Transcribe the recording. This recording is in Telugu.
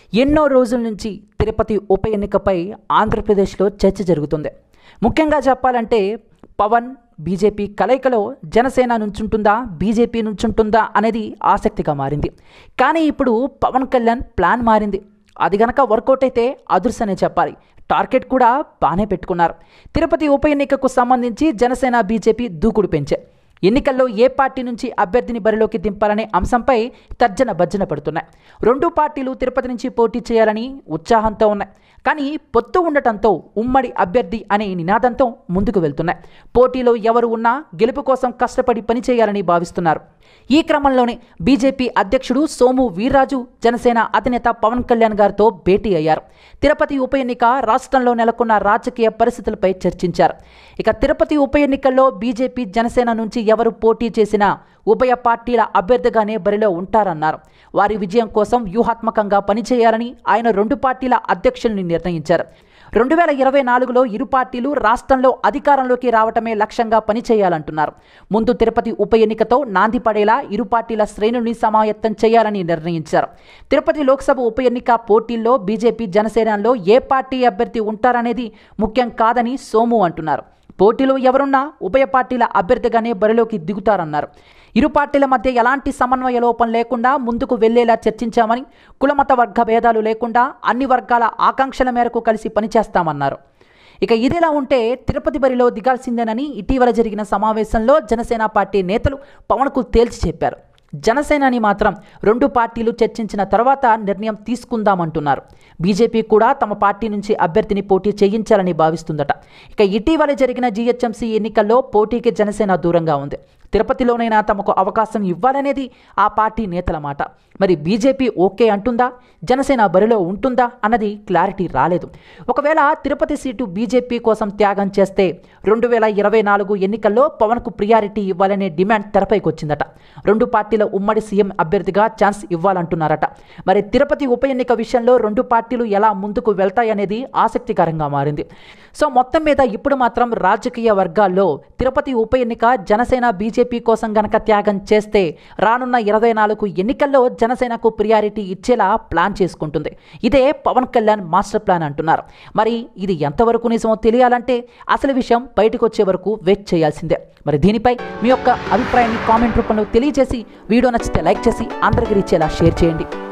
ఎన్నో రోజుల నుంచి తిరుపతి ఉప ఎన్నికపై ఆంధ్రప్రదేశ్లో చర్చ జరుగుతుంది ముఖ్యంగా చెప్పాలంటే పవన్ బీజేపీ కలయికలో జనసేన నుంచుంటుందా బీజేపీ నుంచుంటుందా అనేది ఆసక్తిగా మారింది కానీ ఇప్పుడు పవన్ కళ్యాణ్ ప్లాన్ మారింది అది గనక వర్కౌట్ అయితే అదుర్సనే చెప్పాలి టార్గెట్ కూడా బాగానే పెట్టుకున్నారు తిరుపతి ఉప ఎన్నికకు సంబంధించి జనసేన బీజేపీ దూకుడు పెంచాయి ఎన్నికల్లో ఏ పార్టీ నుంచి అభ్యర్థిని బరిలోకి దింపాలనే అంశంపై తర్జన భర్జన పడుతున్నాయి రెండు పార్టీలు తిరుపతి నుంచి పోటీ చేయాలని ఉత్సాహంతో ఉన్నాయి కానీ పొత్తు ఉండటంతో ఉమ్మడి అభ్యర్థి అనే నినాదంతో ముందుకు వెళ్తున్నాయి పోటీలో ఎవరు ఉన్నా గెలుపు కోసం కష్టపడి పనిచేయాలని భావిస్తున్నారు ఈ క్రమంలోనే బీజేపీ అధ్యక్షుడు సోము వీర్రాజు జనసేన అధినేత పవన్ కళ్యాణ్ గారితో భేటీ అయ్యారు తిరుపతి ఉప ఎన్నిక రాష్ట్రంలో నెలకొన్న రాజకీయ పరిస్థితులపై చర్చించారు ఇక తిరుపతి ఉప ఎన్నికల్లో బీజేపీ జనసేన నుంచి ఎవరు పోటీ చేసినా ఉభయ పార్టీల అభ్యర్థిగానే బరిలో ఉంటారన్నారు వారి విజయం కోసం వ్యూహాత్మకంగా పనిచేయాలని ఆయన రెండు పార్టీల అధ్యక్షుల్ని నిర్ణయించారు రెండు వేల ఇరవై నాలుగులో ఇరు పార్టీలు రాష్ట్రంలో అధికారంలోకి రావటమే లక్ష్యంగా పనిచేయాలంటున్నారు ముందు తిరుపతి ఉప ఎన్నికతో నాంది పడేలా ఇరు పార్టీల శ్రేణుల్ని సమాయత్తం చేయాలని నిర్ణయించారు తిరుపతి లోక్సభ ఉప ఎన్నిక పోటీల్లో బీజేపీ జనసేనలో ఏ పార్టీ అభ్యర్థి ఉంటారనేది ముఖ్యం కాదని సోము అంటున్నారు పోటీలో ఎవరున్నా ఉభయ పార్టీల అభ్యర్థిగానే బరిలోకి దిగుతారన్నారు ఇరు పార్టీల మధ్య ఎలాంటి సమన్వయ లోపం లేకుండా ముందుకు వెళ్లేలా చర్చించామని కులమత వర్గ భేదాలు లేకుండా అన్ని వర్గాల ఆకాంక్షల మేరకు కలిసి పనిచేస్తామన్నారు ఇక ఇదిలా ఉంటే తిరుపతి బరిలో దిగాల్సిందేనని ఇటీవల జరిగిన సమావేశంలో జనసేన పార్టీ నేతలు పవన్కు తేల్చి చెప్పారు జనసేనని మాత్రం రెండు పార్టీలు చర్చించిన తర్వాత నిర్ణయం తీసుకుందామంటున్నారు బీజేపీ కూడా తమ పార్టీ నుంచి అభ్యర్థిని పోటీ చేయించాలని భావిస్తుందట ఇక ఇటీవల జరిగిన జీహెచ్ఎంసీ ఎన్నికల్లో పోటీకి జనసేన దూరంగా ఉంది తిరుపతిలోనైనా తమకు అవకాశం ఇవ్వాలనేది ఆ పార్టీ నేతల మాట మరి బీజేపీ ఓకే అంటుందా జనసేన బరిలో ఉంటుందా అన్నది క్లారిటీ రాలేదు ఒకవేళ తిరుపతి సీటు బీజేపీ కోసం త్యాగం చేస్తే రెండు వేల ఇరవై నాలుగు ఎన్నికల్లో పవన్కు ప్రియారిటీ ఇవ్వాలనే డిమాండ్ తెరపైకి వచ్చిందట రెండు పార్టీల ఉమ్మడి సీఎం అభ్యర్థిగా ఛాన్స్ ఇవ్వాలంటున్నారట మరి తిరుపతి ఉప ఎన్నిక విషయంలో రెండు పార్టీలు ఎలా ముందుకు వెళ్తాయనేది ఆసక్తికరంగా మారింది సో మొత్తం మీద ఇప్పుడు మాత్రం రాజకీయ వర్గాల్లో తిరుపతి ఉప ఎన్నిక జనసేన బీజేపీ కోసం గనక త్యాగం చేస్తే రానున్న ఇరవై నాలుగు ఎన్నికల్లో జనసేనకు ప్రియారిటీ ఇచ్చేలా ప్లాన్ చేసుకుంటుంది ఇదే పవన్ కళ్యాణ్ మాస్టర్ ప్లాన్ అంటున్నారు మరి ఇది ఎంతవరకు నిజమో తెలియాలంటే అసలు విషయం బయటకు వచ్చే వరకు వెయిట్ చేయాల్సిందే మరి దీనిపై మీ యొక్క అభిప్రాయాన్ని కామెంట్ రూపంలో తెలియజేసి వీడియో నచ్చితే లైక్ చేసి అందరికీ ఇచ్చేలా షేర్ చేయండి